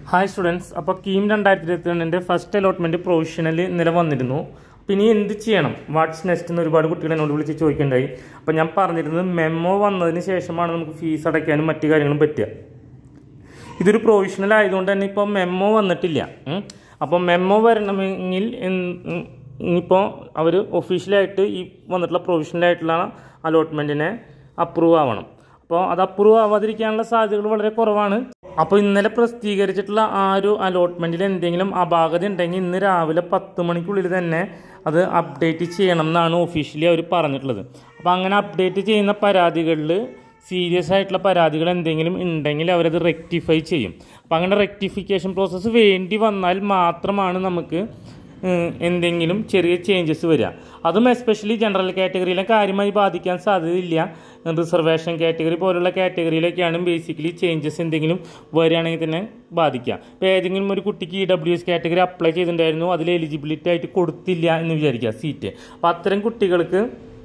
Hi students അപ്പോൾ കീം രണ്ടായിരത്തി ഇരുപത്തി രണ്ടിൻ്റെ ഫസ്റ്റ് അലോട്ട്മെൻറ്റ് പ്രൊവിഷണൽ ഇന്നലെ വന്നിരുന്നു അപ്പോൾ ഇനി എന്ത് ചെയ്യണം വാട്ട്സ് നെക്സ്റ്റ് എന്ന് ഒരുപാട് കുട്ടികൾ എന്നോട് വിളിച്ച് ചോദിക്കേണ്ടായി അപ്പോൾ ഞാൻ പറഞ്ഞിരുന്നത് മെമ്മോ വന്നതിന് ശേഷമാണ് നമുക്ക് ഫീസ് അടയ്ക്കാനും മറ്റു കാര്യങ്ങളും പറ്റുക ഇതൊരു പ്രൊവിഷണൽ ആയതുകൊണ്ട് തന്നെ ഇപ്പോൾ മെമ്മോ വന്നിട്ടില്ല ഉം. അപ്പോൾ മെമ്മോ വരണമെങ്കിൽ ഇപ്പോൾ അവർ ഒഫീഷ്യലായിട്ട് ഈ വന്നിട്ടുള്ള പ്രൊവിഷണലായിട്ടുള്ള അലോട്ട്മെൻറ്റിനെ അപ്രൂവ് ആവണം അപ്പോൾ അത് അപ്രൂവ് ആവാതിരിക്കാനുള്ള സാധ്യതകൾ വളരെ കുറവാണ് അപ്പോൾ ഇന്നലെ പ്രസിദ്ധീകരിച്ചിട്ടുള്ള ആ ഒരു അലോട്ട്മെൻറ്റിൽ എന്തെങ്കിലും അപാകത ഉണ്ടെങ്കിൽ ഇന്ന് രാവിലെ പത്ത് മണിക്കുള്ളിൽ തന്നെ അത് അപ്ഡേറ്റ് ചെയ്യണം എന്നാണ് ഒഫീഷ്യലി അവർ പറഞ്ഞിട്ടുള്ളത് അപ്പോൾ അങ്ങനെ അപ്ഡേറ്റ് ചെയ്യുന്ന പരാതികളിൽ സീരിയസ് ആയിട്ടുള്ള പരാതികൾ എന്തെങ്കിലും ഉണ്ടെങ്കിൽ അവരത് റെക്ടിഫൈ ചെയ്യും അപ്പം അങ്ങനെ റെക്ടിഫിക്കേഷൻ പ്രോസസ്സ് വേണ്ടി വന്നാൽ മാത്രമാണ് നമുക്ക് ഉം, എന്തെങ്കിലും ചെറിയ ചേഞ്ചസ് വരിക അതും എസ്പെഷ്യലി ജനറൽ കാറ്റഗറിയിലെ കാര്യമായി ബാധിക്കാൻ സാധ്യതയില്ല റിസർവേഷൻ കാറ്റഗറി പോലുള്ള കാറ്റഗറിയിലൊക്കെയാണ് ബേസിക്കലി ചേഞ്ചസ് എന്തെങ്കിലും വരികയാണെങ്കിൽ തന്നെ ബാധിക്കുക ഇപ്പോൾ ഏതെങ്കിലും ഒരു കുട്ടിക്ക് E W S category apply ചെയ്തിട്ടുണ്ടായിരുന്നു അതിൽ എലിജിബിലിറ്റി ആയിട്ട് കൊടുത്തില്ല എന്ന് വിചാരിക്കുക സീറ്റ് അപ്പോൾ അത്തരം കുട്ടികൾക്ക്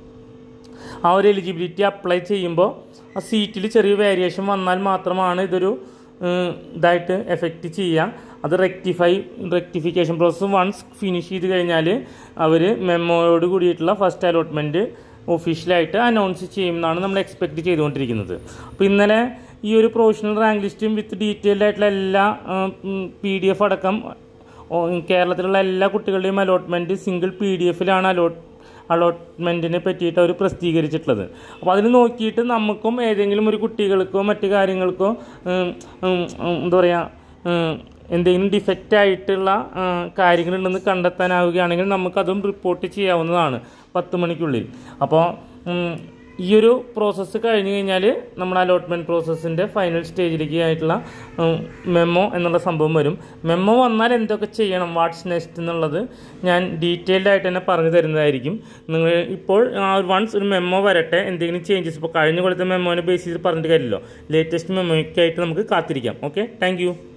ആ ഒരു എലിജിബിലിറ്റി അപ്ലൈ ചെയ്യുമ്പോൾ ആ സീറ്റിൽ ചെറിയ വേരിയേഷൻ വന്നാൽ മാത്രമാണ് ഇതൊരു ഉം, ഇതായിട്ട് എഫക്റ്റ് ചെയ്യുക അത് rectify rectification process once finish ചെയ്ത് കഴിഞ്ഞാൽ അവർ മെമ്മോയോട് കൂടിയിട്ടുള്ള ഫസ്റ്റ് അലോട്ട്മെൻറ്റ് ഒഫീഷ്യലായിട്ട് അനൗൺസ് ചെയ്യുമെന്നാണ് നമ്മൾ എക്സ്പെക്റ്റ് ചെയ്തുകൊണ്ടിരിക്കുന്നത് അപ്പോൾ ഇന്നലെ ഈ ഒരു പ്രൊഫഷണൽ റാങ്ക് ലിസ്റ്റും വിത്ത് ഡീറ്റെയിൽഡ് ആയിട്ടുള്ള എല്ലാ പി ഡി എഫ് അടക്കം ഓ, കേരളത്തിലുള്ള എല്ലാ കുട്ടികളുടെയും അലോട്ട്മെൻറ്റ് സിംഗിൾ പി ഡി എഫിലാണ് അലോട്ട് അലോട്ട്മെൻറ്റിനെ പറ്റിയിട്ട് അവർ പ്രസിദ്ധീകരിച്ചിട്ടുള്ളത് അപ്പോൾ അതിൽ നോക്കിയിട്ട് നമുക്കും ഏതെങ്കിലും ഒരു കുട്ടികൾക്കോ മറ്റു കാര്യങ്ങൾക്കോ ഉം, ഉം, ഉം, എന്താ പറയുക ഉം, എന്തെങ്കിലും ഡിഫക്റ്റ് ആയിട്ടുള്ള ആ, കാര്യങ്ങളുണ്ടെന്ന് കണ്ടെത്താനാവുകയാണെങ്കിൽ നമുക്കതും റിപ്പോർട്ട് ചെയ്യാവുന്നതാണ് പത്ത് മണിക്കുള്ളിൽ അപ്പോൾ ഉം, ഈ ഒരു പ്രോസസ്സ് കഴിഞ്ഞ് കഴിഞ്ഞാൽ നമ്മുടെ അലോട്ട്മെൻറ്റ് പ്രോസസ്സിൻ്റെ ഫൈനൽ സ്റ്റേജിലേക്ക് ആയിട്ടുള്ള മെമ്മോ എന്നുള്ള സംഭവം വരും മെമ്മോ വന്നാൽ എന്തൊക്കെ ചെയ്യണം വാട്ട്സ് നെക്സ്റ്റ് എന്നുള്ളത് ഞാൻ ഡീറ്റെയിൽഡ് ആയിട്ട് തന്നെ പറഞ്ഞു തരുന്നതായിരിക്കും നിങ്ങൾ ഇപ്പോൾ വൺസ് ഒരു മെമ്മോ വരട്ടെ എന്തെങ്കിലും ചേഞ്ചസ് ഇപ്പോൾ കഴിഞ്ഞ കൊല്ലത്തെ മെമ്മോനെ ബേസ് ചെയ്ത് പറഞ്ഞിട്ട് കാര്യമില്ലല്ലോ ലേറ്റസ്റ്റ് മെമ്മോയ്ക്കായിട്ട് നമുക്ക് കാത്തിരിക്കാം ഓക്കെ താങ്ക്